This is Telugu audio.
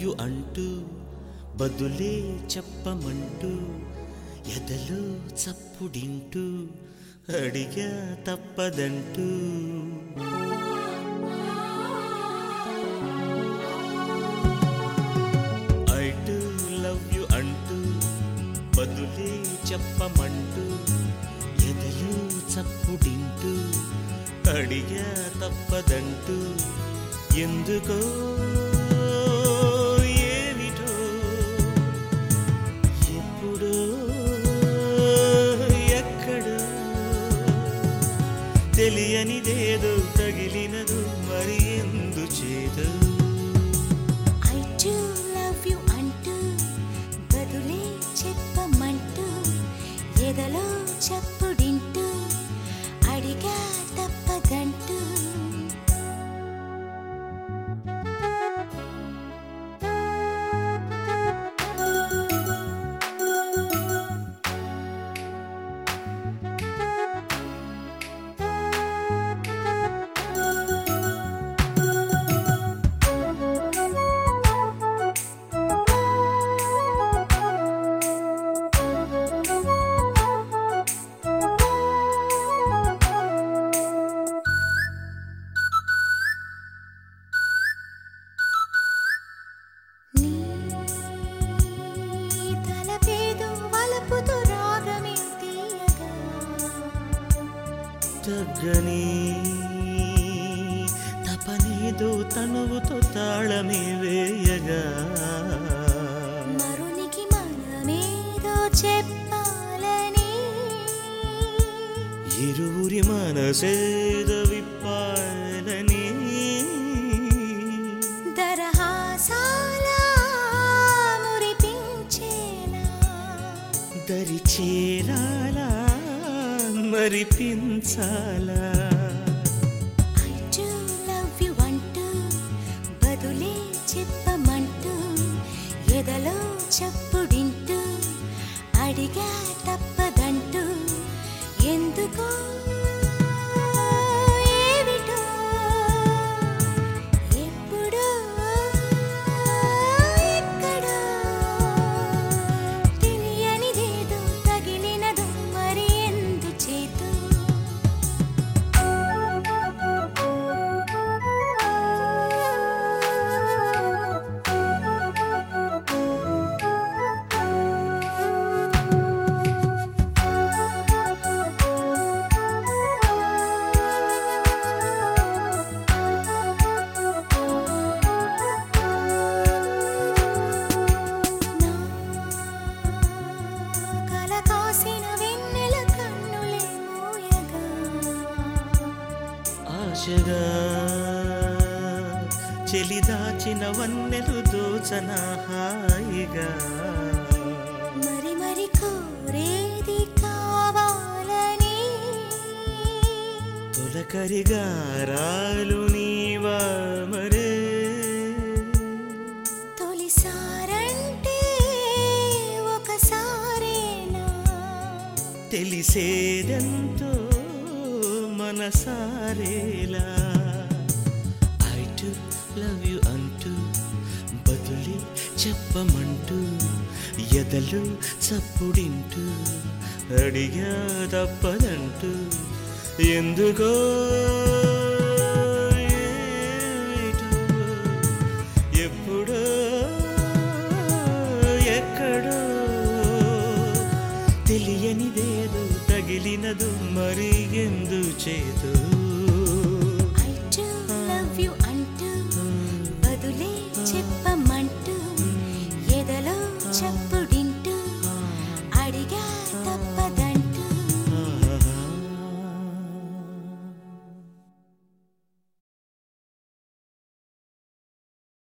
యు అంటూ బదులే చెప్పమంటూ ఎదలో చప్పుడింటూ అడిగా తప్పదంటూ ఐ డు లవ్ యు అంటూ బదులే చెప్పమంటూ ఎదలో చప్పుడింటూ అడిగా తప్పదంటూ ఎందుకో ఏమిటో ఎప్పుడో ఎక్కడో తెలియనిదేదో తగిలినదు మరి ఎందు చేదో ఐ డు లవ్ యు అంటూ బదులే చెప్పమంటూ ఎదలో చప్పుడింటూ అడిగా తప్పదంటూ నీ తలపేదు వలపుతో రాగమే తీయగా తగ్గని తపనేదో తనువుతో తాళమే వేయగా మరునికి మనమేదో చెప్పాలని ఇరువురి మనసేద విప్పాలని దరహాసాల మురిపించేలా దరి చేరాలా మరిపించాలా ఐ డు లవ్ యు అంటూ బదులే చెప్పమంటూ ఎదలో చప్పుడింటూ అడిగా తప్పదంటూ ఎందుకో ఏమిటో ఎప్పుడో ఎక్కడో తెలియనిదేదో తగిలినదో మరి ఎందు చేతు కల కాసిన వెన్నెల కన్నులే మోయగా ఆశగా చెలిదాచిన వన్నెలు దోచన హాయిగా మరి మరి కోరేది కావాలని తొలకరిగా రాలు నీవా మరే తొలిసారంటే ఒకసారేనా తెలిసేదెంతో మనసారేలా ఐ టు లవ్ యు అంటూ బదులి చెప్పమంటూ ఎదలు చప్పుడింటూ అడిగా తప్పదంటూ ఎందుకో